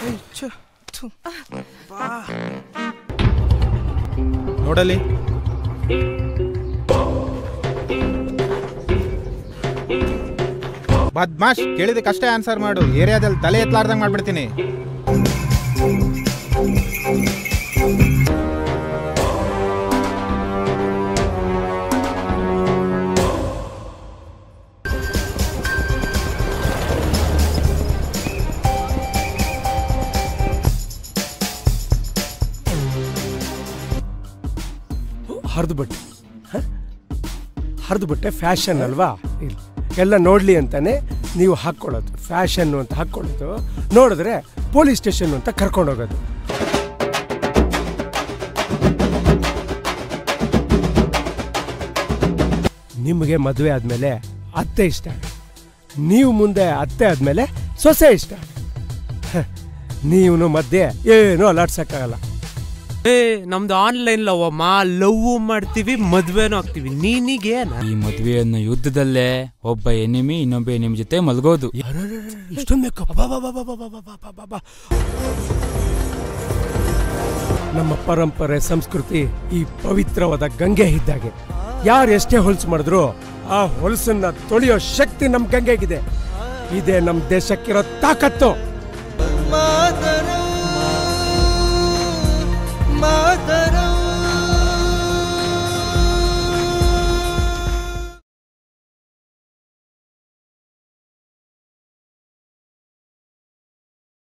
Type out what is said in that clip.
ನೋಡಲಿ ಬದ್ಮಾಶ್ ಕೇಳಿದಕ್ಕಷ್ಟೇ ಆನ್ಸರ್ ಮಾಡು ಏರಿಯಾದಲ್ಲಿ ತಲೆ ಎತ್ತಲಾರ್ದಂಗ್ ಮಾಡ್ಬಿಡ್ತೀನಿ ಹರಿದು ಬಟ್ಟೆ ಹರಿದು ಬಟ್ಟೆ ಫ್ಯಾಷನ್ ಅಲ್ವಾ ಇಲ್ಲ ಎಲ್ಲ ನೋಡಲಿ ಅಂತಾನೆ ನೀವು ಹಾಕ್ಕೊಳ್ಳೋದು ಫ್ಯಾಷನ್ನು ಅಂತ ಹಾಕ್ಕೊಳ್ಳೋದು ನೋಡಿದ್ರೆ ಪೊಲೀಸ್ ಸ್ಟೇಷನ್ ಅಂತ ಕರ್ಕೊಂಡೋಗೋದು ನಿಮಗೆ ಮದುವೆ ಆದಮೇಲೆ ಅತ್ತೆ ಇಷ್ಟ ನೀವು ಮುಂದೆ ಅತ್ತೆ ಆದಮೇಲೆ ಸೊಸೆ ಇಷ್ಟ ನೀವು ಮಧ್ಯೆ ಏನೂ ಅಲಾಡ್ಸಕ್ಕಾಗಲ್ಲ ಏ ನಮ್ದು ಆನ್ಲೈನ್ ಲವ್ ಅಮ್ಮ ಲವ್ ಮಾಡ್ತೀವಿ ಮದ್ವೆನೂ ಆಗ್ತೀವಿ ನೀನಿಗೇನ ಈ ಮದುವೆಯನ್ನು ಯುದ್ಧದಲ್ಲೇ ಒಬ್ಬ ಎನಿಮಿ ಇನ್ನೊಬ್ಬ ಎನಿಮಿ ಜೊತೆ ಮಲ್ಗೋದು ಇಷ್ಟೊಂದು ಮೇಕಪ್ ನಮ್ಮ ಪರಂಪರೆ ಸಂಸ್ಕೃತಿ ಈ ಪವಿತ್ರವಾದ ಗಂಗೆ ಇದ್ದಾಗೆ ಯಾರು ಎಷ್ಟೇ ಹೊಲಸು ಮಾಡಿದ್ರು ಆ ಹೊಲಸನ್ನ ತೊಳೆಯೋ ಶಕ್ತಿ ನಮ್ ಗಂಗೆಗಿದೆ ಇದೇ ನಮ್ ದೇಶಕ್ಕಿರೋ ತಾಕತ್ತು